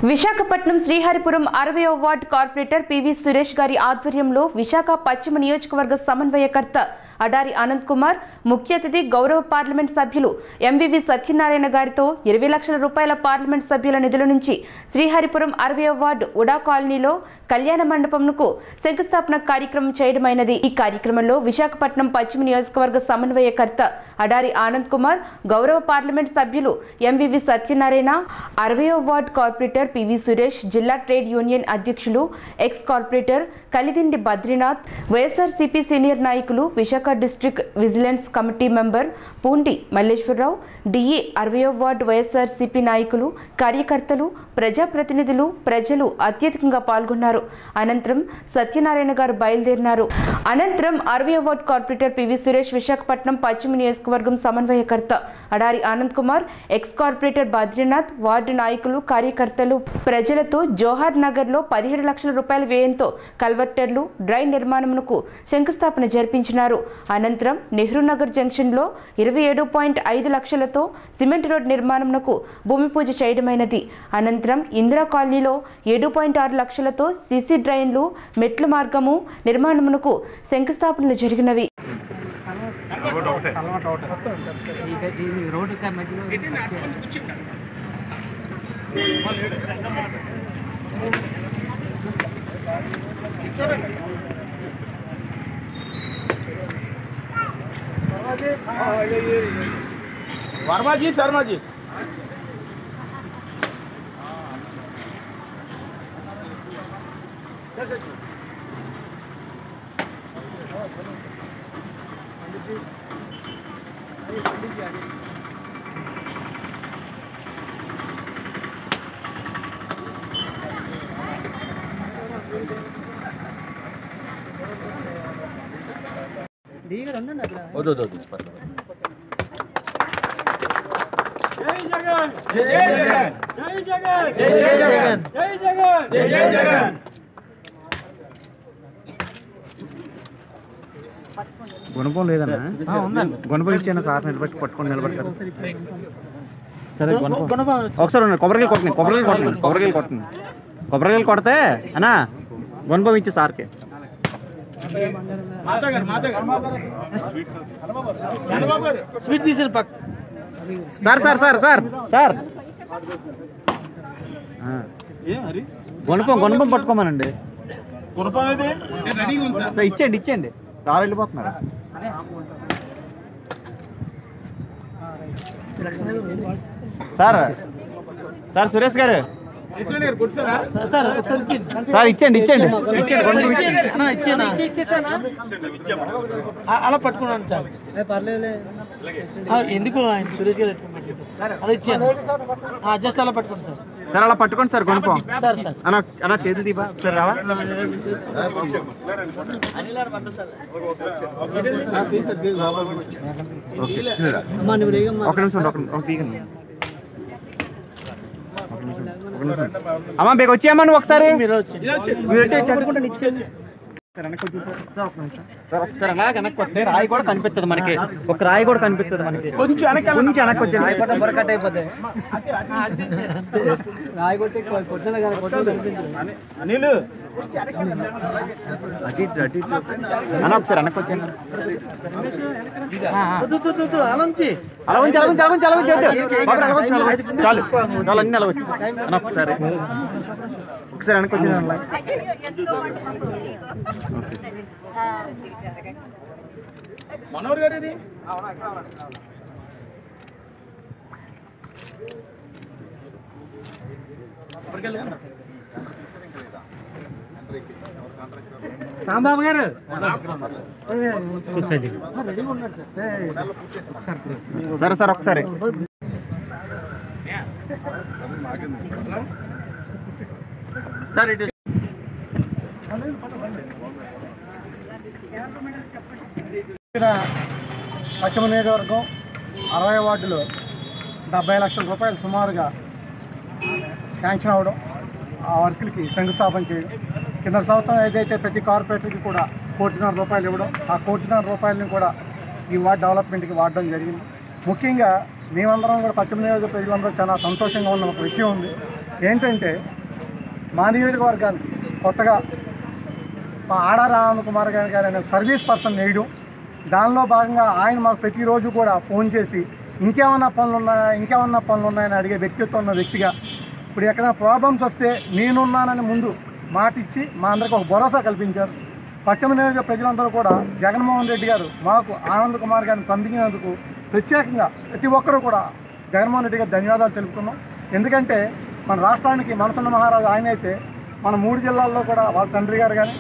విశాఖపట్నం శ్రీహరిపురం అరవై ward corporator PV Suresh గారి ఆధ్వర్యంలో విశాఖ పశ్చిమ నియోజకవర్గ సమన్వయకర్త అడారి అనంత్ కుమార్ ముఖ్య అతిథి గౌరవ పార్లమెంట్ సభ్యులు ఎంవివి సత్యనారాయణ గారితో ఇరవై లక్షల రూపాయల పార్లమెంట్ సభ్యుల నిధుల నుంచి శ్రీహరిపురం అరవై వార్డు ఉడా కాలనీలో కళ్యాణ మండపంకు శంకుస్థాపన కార్యక్రమం చేయడమైనది ఈ కార్యక్రమంలో విశాఖపట్నం పశ్చిమ నియోజకవర్గ సమన్వయకర్త అడారి ఆనంద్ కుమార్ గౌరవ పార్లమెంట్ సభ్యులు ఎంవివి సత్యనారాయణ అరవయో వార్డ్ కార్పొరేటర్ పివి సురేష్ జిల్లా ట్రేడ్ యూనియన్ అధ్యక్షులు ex corporator Kalidindi Badrinath YSRCP senior నాయకులు Visakha district vigilance committee member Pundi Malleswararao DE అరవయో వార్డు వైఎస్ఆర్సీపీ నాయకులు కార్యకర్తలు ప్రజాప్రతినిధులు ప్రజలు అత్యధికంగా పాల్గొన్నారు అనంతరం సత్యనారాయణ గారు బయలుదేరినారు అనంతరం అరవై ward corporator PV Suresh Visakhapatnam పశ్చిమ నియోజకవర్గం సమన్వయకర్త Adari Anand Kumar ex corporator Badrinath ward నాయకులు కార్యకర్తలు ప్రజలతో జోహార్ నగర్ లో పదిహేడు లక్షల రూపాయల వ్యయంతో కల్వర్టర్లు డ్రైన్ నిర్మాణమునకు శంకుస్థాపన జరిపించినారు అనంతరం నెహ్రూ నగర్ జంక్షన్ లో ఇరవై ఏడు పాయింట్ ఐదు లక్షలతో సిమెంట్ రోడ్ నిర్మాణమునకు భూమి పూజ చేయడమైనది అనంతరం ఇందిరా కాలనీలో ఏడు పాయింట్ ఆరు లక్షలతో సీసీ డ్రైన్లు మెట్ల మార్గము నిర్మాణమునకు శంకుస్థాపనలు జరిగినవి రోడ్డు మధ్యలో वर्मा जी शर्मा जी దిగ ఉండండి అట్లా వద్దు వద్దు వద్దు పర్లేదు. జై జగన్ జై జగన్ జై జగన్ జై జగన్ జై జగన్ గుణపం లేదన్నా గుణపం ఇచ్చాను సార్ నిలబెట్టి పట్టుకొని నిలబడతారు సరే గుణపం ఒకసారి ఉండండి కొబ్బరికాయలు కొట్టండి కొబ్బరికాయలు కొట్టండి కొబ్బరికాయలు కొట్టండి కొబ్బరికాయలు కొడితే అన్నా గుణపం ఇచ్చే సార్కి మాతా గారు మాతా గారు స్వీట్ తీసిన పక్క sir sir sir sir sir ఆ. గుణపం గుణపం పట్టుకోమనండి గుణపం ఇది రెడీగా ఉంది సార్ సార్ ఇచ్చేయండి ఇచ్చేయండి సార్ వెళ్ళిపోతున్నారు సార్ సార్ సురేష్ గారు ప్రెసిడెంట్ గారు కూర్చోరా సార్ ఒకసారి ఇచ్చేయండి సార్ ఇచ్చేయండి ఇచ్చేయండి ఇచ్చేయండి గుణపం ఇచ్చేయండి అన్నా, ఇచ్చేనా ఆ, అలా పట్టుకున్నాను సార్ పర్లేదు ఎందుకు ఆయన సురేష్ గారు పెట్టుకున్నాడు అలా ఇచ్చాను జస్ట్ అలా పట్టుకోండి సార్ సార్ అలా పట్టుకోండి సార్ గుణపం సార్ సార్ అన్న అన్న చేతులు దీపా ఒకసారి రావా అమ్మా నువ్వు దిగమ్మా ఒక నిమిషం ఒక ఒక దిగండి ఒక నిమిషం ఒక నిమిషం అమ్మా బేగ వచ్చేయమ్మా నువ్వు ఒకసారి మీరు వచ్చి మీరు ఎట్టే ఇచ్చేయండి. సార్ వెనక్కి వచ్చి సార్. సార్ ఒక నిమిషం. సార్ ఒకసారి అలా వెనక్కి వస్తే రాయి కూడా కనిపిస్తుంది మనకి ఒక రాయి కూడా కనిపిస్తుంది మనకి కొంచెం వెనక్కి కొంచెం వెనక్కి వచ్చేయండి రాయి కూడా బొరకట్ అయిపోతాయి రాయి కొట్టి కొట్టిన కానీ కొట్టిన కనిపించదు అనిల్ అటు ఇటు, అటు ఇటు. అన్న ఒకసారి వెనక్కి వచ్చేయండి వద్దు, వద్దు, వద్దు, అలా ఉంచి అలా ఉంచి అలా ఉంచి అలా ఉంచి అలా ఉంచి వద్దు. బాబు, అలా ఉంచి, అలా ఉంచి. చాలు చాలు అన్ని అలా వచ్చి అన్న ఒకసారి ఒకసారి వెనక్కి వచ్చి అలా మనోహర్ గారు ఇది రాంబాబు గారు సరే సార్ ఒకసారి సార్ ఇటు పశ్చిమ నియోజకవర్గం అరవై వార్డులో డెబ్బై లక్షల రూపాయలు సుమారుగా శాంక్షన్ అవ్వడం ఆ వర్కులకి శంకుస్థాపన చేయడం కింద సంవత్సరం ఏదైతే ప్రతి కార్పొరేటర్కి కూడా కోటిన్నర రూపాయలు ఇవ్వడం ఆ కోటిన్నర రూపాయలని కూడా ఈ వార్డ్ డెవలప్మెంట్కి వాడడం జరిగింది ముఖ్యంగా మేమందరం కూడా పశ్చిమ నియోజక ప్రజలందరూ చాలా సంతోషంగా ఉన్న ఒక విషయం ఉంది ఏంటంటే మా నియోజకవర్గానికి కొత్తగా మా ఆడ రామకుమార్ గారి గారు అనే సర్వీస్ పర్సన్ వేయడం దానిలో భాగంగా ఆయన మాకు ప్రతిరోజు కూడా ఫోన్ చేసి ఇంకేమన్నా పనులు ఉన్నాయా ఇంకేమన్నా పనులు ఉన్నాయని అడిగే వ్యక్తిత్వం ఉన్న వ్యక్తిగా ఇప్పుడు ఎక్కడైనా ప్రాబ్లమ్స్ వస్తే నేనున్నానని ముందు మాట ఇచ్చి మా అందరికి ఒక భరోసా కల్పించారు పశ్చిమ నియోజక ప్రజలందరూ కూడా జగన్మోహన్ రెడ్డి గారు మాకు ఆనంద్ కుమార్ గారిని పంపించినందుకు ప్రత్యేకంగా ప్రతి ఒక్కరూ కూడా జగన్మోహన్ రెడ్డి గారు ధన్యవాదాలు తెలుపుతున్నాం ఎందుకంటే మన రాష్ట్రానికి మనసున్న మహారాజు ఆయన అయితే మన మూడు జిల్లాల్లో కూడా వాళ్ళ తండ్రి గారు కానీ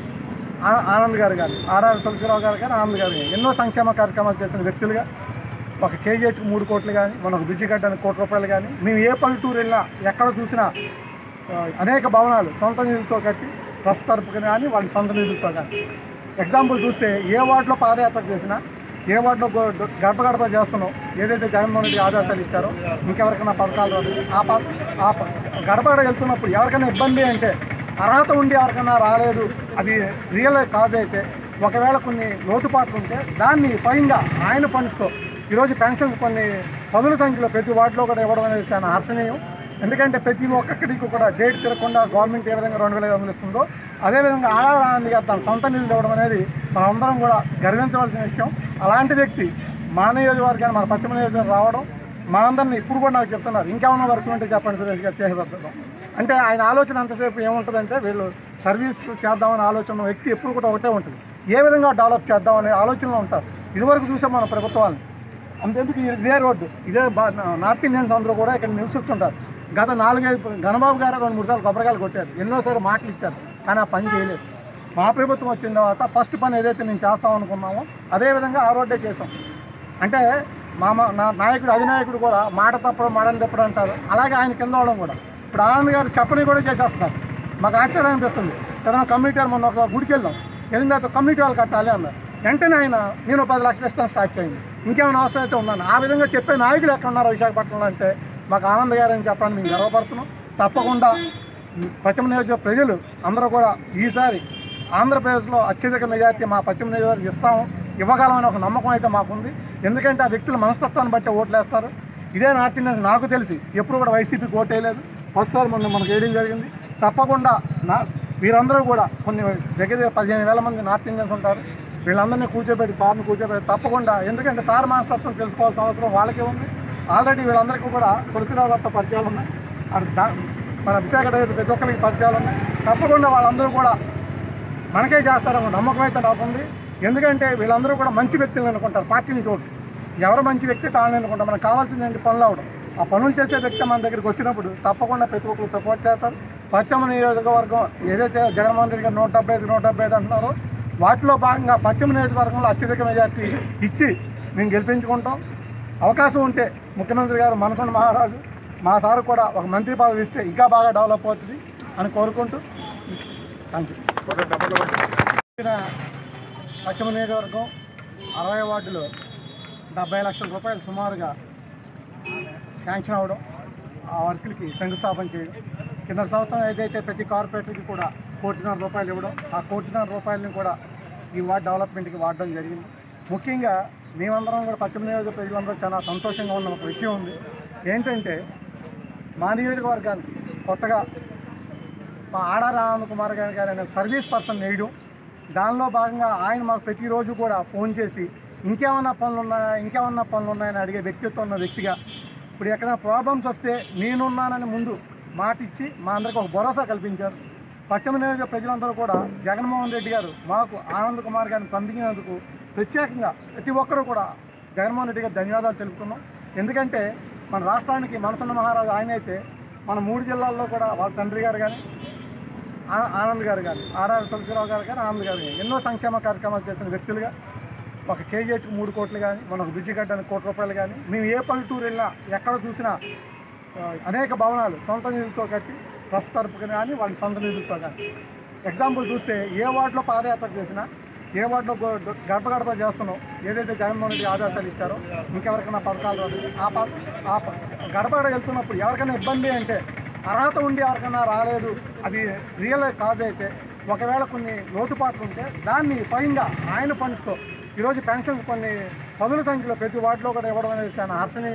ఆ- ఆనంద్ గారు కానీ ఆడారి తులసిరావు గారు కానీ ఆనంద్ గారు కానీ ఎన్నో సంక్షేమ కార్యక్రమాలు చేసిన వ్యక్తులుగా ఒక కేజీహెచ్కి మూడు కోట్లు కానీ మనకు బ్రిడ్జి కట్టడానికి కోటి రూపాయలు కానీ మేము ఏ పల్లెటూరు వెళ్ళినా ఎక్కడ చూసినా ఆ, అనేక భవనాలు సొంత నిధులతో కట్టి ట్రస్ట్ తరపున కానీ వాళ్ళ సొంత నిధులతో కానీ ఎగ్జాంపుల్ చూస్తే ఏ వార్డులో పాదయాత్ర చేసినా ఏ వార్డులో గో- గడప గడప చేస్తున్నాం ఏదైతే జగన్మోహన్ రెడ్డి ఆదేశాలు ఇచ్చారో ఇంకెవరికైనా పథకాలు రాదు ఆ ప ఆ ప- గడప గడప వెళ్తున్నప్పుడు ఎవరికైనా ఇబ్బంది అంటే అర్హత ఉండి ఎవరికైనా రాలేదు అది రియల్ కాజ్ అయితే ఒకవేళ కొన్ని లోటుపాట్లు ఉంటే దాన్ని స్వయంగా ఆయన ఫండ్స్తో ఈరోజు పెన్షన్ కొన్ని పదుల సంఖ్యలో ప్రతి వార్డులో కూడా ఇవ్వడం అనేది చాలా హర్షణీయం ఎందుకంటే ప్రతి ఒక్కరికి కూడా డేట్ తిరగకుండా గవర్నమెంట్ ఏ విధంగా రెండు వేల ఐదు వందలు ఇస్తుందో అదేవిధంగా ఆనంద్ గారు తన సొంత నిధులు ఇవ్వడం అనేది మనందరం కూడా గర్వించవలసిన విషయం అలాంటి వ్యక్తి మా నియోజకవర్గాన్ని మన పశ్చిమ నియోజకవర్గం రావడం మనందరినీ ఇప్పుడు కూడా నాకు చెప్తున్నారు ఇంకేమన్నా వర్క్ ఉంటే చెప్పండి సురేష్ గారు చేసేద్దాం అంటే ఆయన ఆలోచన అంతసేపు ఏముంటుందంటే వీళ్ళు సర్వీస్ చేద్దామనే ఆలోచన ఉన్న వ్యక్తి ఎప్పుడు కూడా ఒకటే ఉంటుంది ఏ విధంగా డెవలప్ చేద్దామనే ఆలోచనలో ఉంటారు ఇదివరకు చూసాం మన ప్రభుత్వాన్ని అంతెందుకు ఇదే రోడ్డు ఇదే బా- నార్త్ ఇండియన్స్ అందరూ కూడా ఇక్కడ నివసిస్తుంటారు గత నాలుగైదు గణబాబు గారు రెండు మూడు సార్లు కొబ్బరికాయలు కొట్టారు ఎన్నోసార్లు మాటలు ఇచ్చారు కానీ ఆ పని చేయలేదు మా ప్రభుత్వం వచ్చిన తర్వాత ఫస్ట్ పని ఏదైతే నేను చేస్తాం అనుకున్నామో అదేవిధంగా ఆ రోడ్డే చేసాం అంటే మా మా- నా నాయకుడు అధినాయకుడు కూడా మాట తప్పడం మాడని తప్పడం అంటారు అలాగే ఆయన కింద అవడం కూడా ఇప్పుడు ఆనంద్ గారు చెప్పని కూడా చేసేస్తున్నారు మాకు ఆశ్చర్యం అనిపిస్తుంది ఏదైనా కమ్యూనిటీ వాళ్ళు మొన్న ఒక గుడికి వెళ్ళాం వెళ్ళిన తర్వాత కమ్యూనిటీ వాళ్ళు కట్టాలి అన్నారు వెంటనే ఆయన నేను పది లక్షలు ఇస్తాను స్టార్ట్ చేయండి ఇంకేమైనా అవసరం అయితే ఉన్నాను ఆ విధంగా చెప్పే నాయకుడు ఎక్కడ ఉన్నారు విశాఖపట్నంలో అంటే మాకు ఆనంద్ గారు అని చెప్పడానికి మేము గర్వపడుతున్నాం తప్పకుండా పశ్చిమ నియోజక ప్రజలు అందరూ కూడా ఈసారి ఆంధ్రప్రదేశ్లో అత్యధిక మెజార్టీ మా పశ్చిమ నియోజకవర్గం ఇస్తాము ఇవ్వగలమని ఒక నమ్మకం అయితే మాకుంది ఎందుకంటే ఆ వ్యక్తుల మనస్తత్వాన్ని బట్టి ఓట్లు వేస్తారు ఇదే నార్త్ ఇండియన్స్ నాకు తెలిసి ఎప్పుడు కూడా వైసీపీకి ఓటు వేయలేదు ఫస్ట్ సార్ మొన్న మనకు వేయడం జరిగింది తప్పకుండా నా వీరందరూ కూడా కొన్ని దగ్గర దగ్గర పదిహేను వేల మంది నార్త్ ఇండియన్స్ ఉంటారు వీళ్ళందరినీ కూర్చోబెట్టి సార్ని కూర్చోబెట్టి తప్పకుండా ఎందుకంటే సార్ మనస్తత్వం తెలుసుకోవాల్సిన అవసరం వాళ్ళకే ఉంది ఆల్రెడీ వీళ్ళందరికీ కూడా తులసిరావు గారితో పరిచయాలు ఉన్నాయి అటు దా- మన విశాఖ డైరెక్టర్ ప్రతి ఒక్కరికి పరిచయాలు ఉన్నాయి తప్పకుండా వాళ్ళందరూ కూడా మనకే చేస్తారన్న నమ్మకం అయితే నాకు ఉంది ఎందుకంటే వీళ్ళందరూ కూడా మంచి వ్యక్తులు అనుకుంటారు పార్టీని చోటు ఎవరు మంచి వ్యక్తి తాను అనుకుంటారు మనకు కావాల్సింది ఏంటి పనులు అవడం ఆ పనులు చేసే వ్యక్తి మన దగ్గరికి వచ్చినప్పుడు తప్పకుండా ప్రతి ఒక్కరు సపోర్ట్ చేస్తారు పశ్చిమ నియోజకవర్గం ఏదైతే జగన్మోహన్ రెడ్డి గారు నూట డెబ్బై ఐదు నూట డెబ్బై ఐదు అంటున్నారో వాటిలో భాగంగా పశ్చిమ నియోజకవర్గంలో అత్యధిక మెజార్టీ ఇచ్చి మేము గెలిపించుకుంటాం అవకాశం ఉంటే ముఖ్యమంత్రి గారు మనసున్న మహారాజు మా సారు కూడా ఒక మంత్రి పదవి ఇస్తే ఇంకా బాగా డెవలప్ అవుతుంది అని కోరుకుంటూ థ్యాంక్ యూ ఇచ్చిన పశ్చిమ నియోజకవర్గం అరవై వార్డులో డెబ్బై లక్షల రూపాయలు సుమారుగా శాంక్షన్ అవ్వడం ఆ వర్కులకి శంకుస్థాపన చేయడం కింద సంవత్సరం ఏదైతే ప్రతి కార్పొరేటర్కి కూడా కోటిన్నర రూపాయలు ఇవ్వడం ఆ కోటిన్నర రూపాయలని కూడా ఈ వార్డ్ డెవలప్మెంట్కి వాడడం జరిగింది ముఖ్యంగా మేమందరం కూడా పశ్చిమ నియోజక ప్రజలందరూ చాలా సంతోషంగా ఉన్న ఒక విషయం ఉంది ఏంటంటే మా నియోజకవర్గానికి కొత్తగా మా ఆడ రామకుమార్ గారి గారు అనే సర్వీస్ పర్సన్ వేయడం దానిలో భాగంగా ఆయన మాకు ప్రతిరోజు కూడా ఫోన్ చేసి ఇంకేమన్నా పనులు ఉన్నాయా ఇంకేమన్నా పనులు ఉన్నాయని అడిగే వ్యక్తిత్వం ఉన్న వ్యక్తిగా ఇప్పుడు ఎక్కడైనా ప్రాబ్లమ్స్ వస్తే నేనున్నానని ముందు మాట ఇచ్చి మా అందరికి ఒక భరోసా కల్పించారు పశ్చిమ నియోజక ప్రజలందరూ కూడా జగన్మోహన్ రెడ్డి గారు మాకు ఆనంద్ కుమార్ గారిని పంపించినందుకు ప్రత్యేకంగా ప్రతి ఒక్కరూ కూడా జగన్మోహన్ రెడ్డి గారు ధన్యవాదాలు తెలుపుతున్నాం ఎందుకంటే మన రాష్ట్రానికి మనసున్న మహారాజు ఆయన అయితే మన మూడు జిల్లాల్లో కూడా వాళ్ళ తండ్రి గారు కానీ ఆ- ఆనంద్ గారు కానీ ఆర్ఆర్ తులసిరావు గారు కానీ ఆనంద్ గారు కానీ ఎన్నో సంక్షేమ కార్యక్రమాలు చేసిన వ్యక్తులుగా ఒక కేజీహెచ్కి మూడు కోట్లు కానీ మనకు బ్రిడ్జి కట్టడానికి కోటి రూపాయలు కానీ మేము ఏ పల్లెటూరు వెళ్ళినా ఎక్కడ చూసినా ఆ, అనేక భవనాలు సొంత నిధులతో కట్టి ట్రస్ట్ తరపున కానీ వాళ్ళ సొంత నిధులతో కానీ ఎగ్జాంపుల్ చూస్తే ఏ వార్డులో పాదయాత్ర చేసినా ఏ వార్డులో గో- గడప గడప చేస్తున్నాం ఏదైతే జగన్మోహన్ రెడ్డి ఆదేశాలు ఇచ్చారో ఇంకెవరికైనా పథకాలు రాదు ఆ ప ఆ ప గడప గడప వెళ్తున్నప్పుడు ఎవరికైనా ఇబ్బంది అంటే అర్హత ఉండి ఎవరికైనా రాలేదు అది రియల్ కాజ్ అయితే ఒకవేళ కొన్ని లోటుపాట్లు ఉంటే దాన్ని స్వయంగా ఆయన ఫండ్స్తో ఈరోజు పెన్షన్ కొన్ని పదుల సంఖ్యలో ప్రతి వార్డులో కూడా ఇవ్వడం అనేది చాలా హర్షణీయం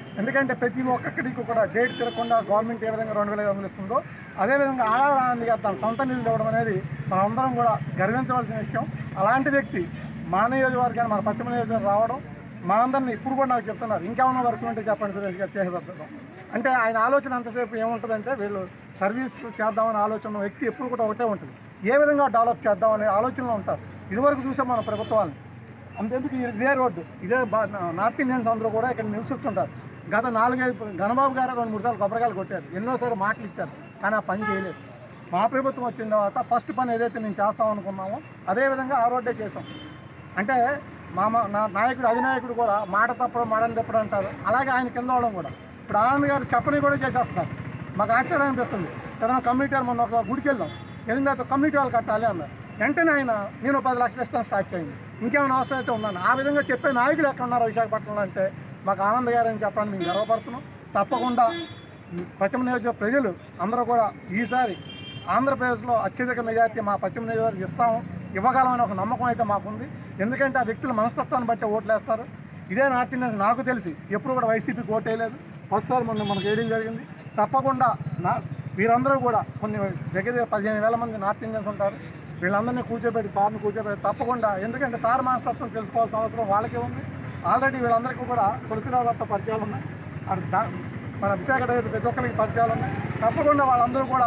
ఎందుకంటే ప్రతి ఒక్కరికి కూడా డేట్ తిరగకుండా గవర్నమెంట్ ఏ విధంగా రెండు వేల ఐదు వందలు ఇస్తుందో అదేవిధంగా ఆడవాళ్ళ ఆనంద్ గారు తన సొంత నిధులు ఇవ్వడం అనేది మనందరం కూడా గర్వించవలసిన విషయం అలాంటి వ్యక్తి మా నియోజకవర్గాన్ని మన పశ్చిమ నియోజకవర్గం రావడం మా అందరిని ఇప్పుడు కూడా నాకు చెప్తున్నారు ఇంకేమన్నా వర్క్ ఉంటే చెప్పండి సురేష్ గారు చేసేద్దాం అంటే ఆయన ఆలోచన అంతసేపు ఏముంటుందంటే వీళ్ళు సర్వీస్ చేద్దామనే ఆలోచన ఉన్న వ్యక్తి ఎప్పుడు కూడా ఒకటే ఉంటుంది ఏ విధంగా డెవలప్ చేద్దామనే ఆలోచనలో ఉంటారు ఇదివరకు చూసాం మన ప్రభుత్వాన్ని అంతెందుకు ఈ- ఇదే రోడ్డు ఇదే బా- నార్త్ ఇండియన్స్ అందరూ కూడా ఇక్కడ నివసిస్తుంటారు గత నాలుగైదు గణబాబు గారు రెండు మూడు సార్లు కొబ్బరికాయలు కొట్టారు ఎన్నోసార్లు మాటలు ఇచ్చారు కానీ ఆ పని చేయలేదు మా ప్రభుత్వం వచ్చిన తర్వాత ఫస్ట్ పని ఏదైతే నేను చేస్తాం అనుకున్నామో అదే విధంగా ఆ రోడ్డే చేసాం అంటే మా మా- నా నాయకుడు అధినాయకుడు కూడా మాట తప్పడం మాడని తప్పడం అంటారు అలాగే ఆయన కింద అవడం కూడా ఇప్పుడు ఆనంద్ గారు చెప్పని కూడా చేసేస్తున్నారు మాకు ఆశ్చర్యం అనిపిస్తుంది ఏదైనా కమ్యూనిటీ వాళ్ళు మొన్న ఒక గుడికి వెళ్ళాం వెళ్ళిన తర్వాత కమ్యూనిటీ వాళ్ళు కట్టాలి అన్నారు వెంటనే ఆయన నేను పది లక్షలు ఇస్తాను స్టార్ట్ చేయండి ఇంకేమైనా అవసరం అయితే ఉన్నాను ఆ విధంగా చెప్పే నాయకులు ఎక్కడ ఉన్నారు విశాఖపట్నంలో అంటే మాకు ఆనంద్ గారు అని చెప్పడానికి మేము గర్వపడుతున్నాం తప్పకుండా ఈ పశ్చిమ నియోజక ప్రజలు అందరూ కూడా ఈసారి ఆంధ్రప్రదేశ్లో అత్యధిక మెజార్టీ మా పశ్చిమ నియోజకవర్గం ఇస్తాము ఇవ్వగలమని ఒక నమ్మకం అయితే మాకుంది ఎందుకంటే ఆ వ్యక్తుల మనస్తత్వాన్ని బట్టి ఓట్లేస్తారు ఇదే నార్త్ ఇండియన్స్ నాకు తెలిసి ఎప్పుడు కూడా వైసీపీకి ఓటు వేయలేదు ఫస్ట్ సార్ మొన్న మనకు వేయడం జరిగింది తప్పకుండా నా వీరందరూ కూడా కొన్ని దగ్గర దగ్గర పదిహేను వేల మంది నార్త్ ఇండియన్స్ ఉంటారు వీళ్ళందరినీ కూర్చోబెట్టి సార్ని కూర్చోబెట్టి తప్పకుండా ఎందుకంటే సార్ మనస్తత్వం తెలుసుకోవాల్సిన అవసరం వాళ్ళకే ఉంది ఆల్రెడీ వీళ్ళందరికీ కూడా తులసిరావు గారితో పరిచయాలు ఉన్నాయి అటు దా- మన విశాఖ డైరెక్టర్ ప్రతి ఒక్కరికి పరిచయాలు ఉన్నాయి తప్పకుండా వాళ్ళందరూ కూడా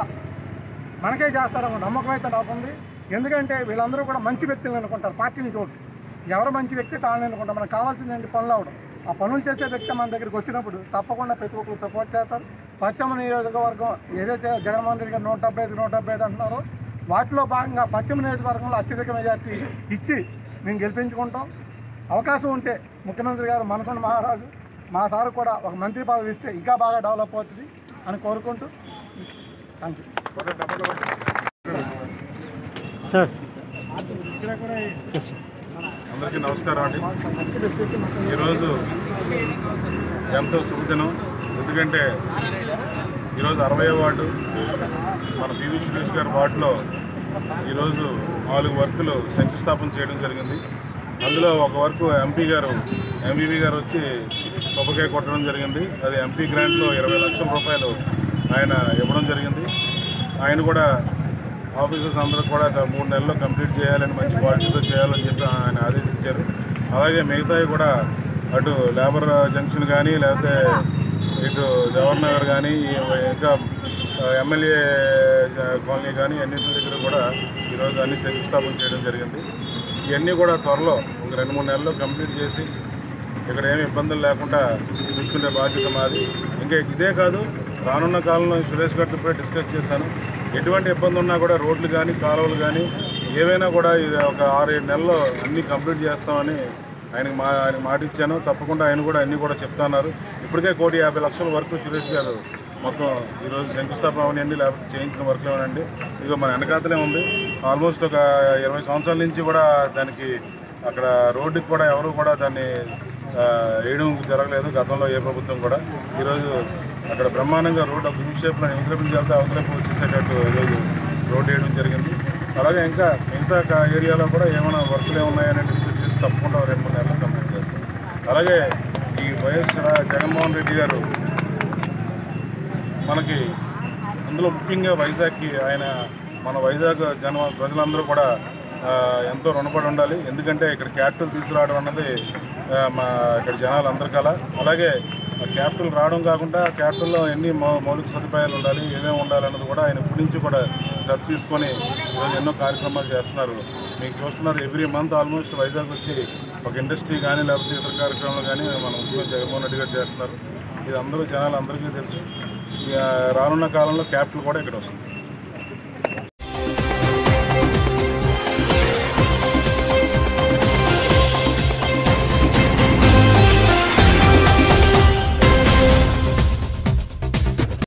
మనకే చేస్తారన్న నమ్మకం అయితే నాకుంది ఎందుకంటే వీళ్ళందరూ కూడా మంచి వ్యక్తులను అనుకుంటారు పార్టీని చూడు ఎవరు మంచి వ్యక్తి తాను అనుకుంటారు మనకు కావాల్సింది ఏంటి పనులు అవడం ఆ పనులు చేసే వ్యక్తి మన దగ్గరికి వచ్చినప్పుడు తప్పకుండా ప్రతి ఒక్కరు సపోర్ట్ చేస్తారు పశ్చిమ నియోజకవర్గం ఏదైతే జగన్మోహన్ రెడ్డి గారు నూట డెబ్బై ఐదు నూట డెబ్బై ఐదు అంటున్నారో వాటిలో భాగంగా పశ్చిమ నియోజకవర్గంలో అత్యధిక మెజార్టీ ఇచ్చి మేము గెలిపించుకుంటాం అవకాశం ఉంటే ముఖ్యమంత్రి గారు మనకొండ మహారాజు మా సార్ కూడా ఒక మంత్రి పదవి ఇస్తే ఇంకా బాగా డెవలప్ అవుతుంది అని కోరుకుంటూ థ్యాంక్ యూ అందరికీ నమస్కారం అండి ఈరోజు ఎంతో శుభదినం ఎందుకంటే ఈరోజు అరవై వార్డు మన పివి సురేష్ గారి వార్డులో ఈరోజు నాలుగు వర్కులు శంకుస్థాపన చేయడం జరిగింది అందులో ఒక వర్క్ ఎంపీ గారు ఎంపీబీ గారు వచ్చి కొబ్బరికాయ కొట్టడం జరిగింది అది ఎంపీ గ్రాంట్లో ఇరవై లక్షల రూపాయలు ఆయన ఇవ్వడం జరిగింది ఆయన కూడా ఆఫీసర్స్ అందరూ కూడా చ- మూడు నెలల్లో కంప్లీట్ చేయాలని మంచి క్వాలిటీతో చేయాలని చెప్పి ఆయన ఆదేశించారు అలాగే మిగతావి కూడా అటు లేబర్ జంక్షన్ కానీ లేకపోతే ఇటు జవహర్ నగర్ కానీ ఈ ఇంకా ఆ, ఎమ్మెల్యే జ- కాలనీ కానీ అన్నింటి దగ్గర కూడా ఈరోజు అన్ని శంకుస్థాపన చేయడం జరిగింది ఇవన్నీ కూడా త్వరలో ఒక రెండు మూడు నెలల్లో కంప్లీట్ చేసి ఇక్కడ ఏమి ఇబ్బందులు లేకుండా చూసుకునే బాధ్యత మాది ఇంకా ఇదే కాదు రానున్న కాలంలో సురేష్ గారితో కూడా డిస్కస్ చేశాను ఎటువంటి ఇబ్బంది ఉన్నా కూడా రోడ్లు కానీ కాలువలు కానీ ఏవైనా కూడా ఇది ఒక ఆరు ఏడు నెలల్లో అన్నీ కంప్లీట్ చేస్తామని ఆయనకి మా ఆయన మాట ఇచ్చాను తప్పకుండా ఆయన కూడా అన్నీ కూడా చెప్తున్నారు ఇప్పటికే కోటి యాభై లక్షల వరకు సురేష్ గారు మొత్తం ఈరోజు శంకుస్థాపన అవనండి లేకపోతే చేయించిన వర్క్లు అవనండి ఇదిగో మన వెనకాతలే ఉంది ఆల్మోస్ట్ ఒక ఇరవై సంవత్సరాల నుంచి కూడా దానికి అక్కడ రోడ్డుకి కూడా ఎవరు కూడా దాన్ని ఆ, వేయడం జరగలేదు గతంలో ఏ ప్రభుత్వం కూడా ఈరోజు అక్కడ బ్రహ్మాండంగా రోడ్ ఒక యూ షేప్లో ఇంద్రపురం వెళ్తే అవతలపు వచ్చేసేటట్టు ఈరోజు రోడ్ వేయడం జరిగింది అలాగే ఇంకా మిగతా క- ఏరియాలో కూడా ఏమైనా వర్కులు ఏమున్నాయని డిస్కస్ చేసి తప్పకుండా రెండు మూడు నెలలు కంప్లీట్ చేస్తాం అలాగే ఈ వైఎస్ రా- జగన్మోహన్ రెడ్డి గారు మనకి అందులో ముఖ్యంగా వైజాగ్కి ఆయన మన వైజాగ్ జన ప్రజలందరూ కూడా ఆ, ఎంతో రుణపడి ఉండాలి ఎందుకంటే ఇక్కడ క్యాపిటల్ తీసుకురావడం అన్నది ఆ, మా ఇక్కడ జనాలు అందరి కల అలాగే ఆ క్యాపిటల్ రావడం కాకుండా క్యాపిటల్లో ఎన్ని మౌ- మౌలిక సదుపాయాలు ఉండాలి ఏమేమి ఉండాలన్నది కూడా ఆయన ఇప్పటి నుంచి కూడా శ్రద్ధ తీసుకొని ఈరోజు ఎన్నో కార్యక్రమాలు చేస్తున్నారు మీకు చూస్తున్నారు ఎవ్రీ మంత్ ఆల్మోస్ట్ వైజాగ్ వచ్చి ఒక ఇండస్ట్రీ కానీ లేకపోతే ఇతర కార్యక్రమాలు కానీ మన ముఖ్యమంత్రి జగన్మోహన్ రెడ్డి గారు చేస్తున్నారు ఇది అందరూ జనాలు అందరికీ తెలుసు ఇక రానున్న కాలంలో క్యాపిటల్ కూడా ఇక్కడ వస్తుంది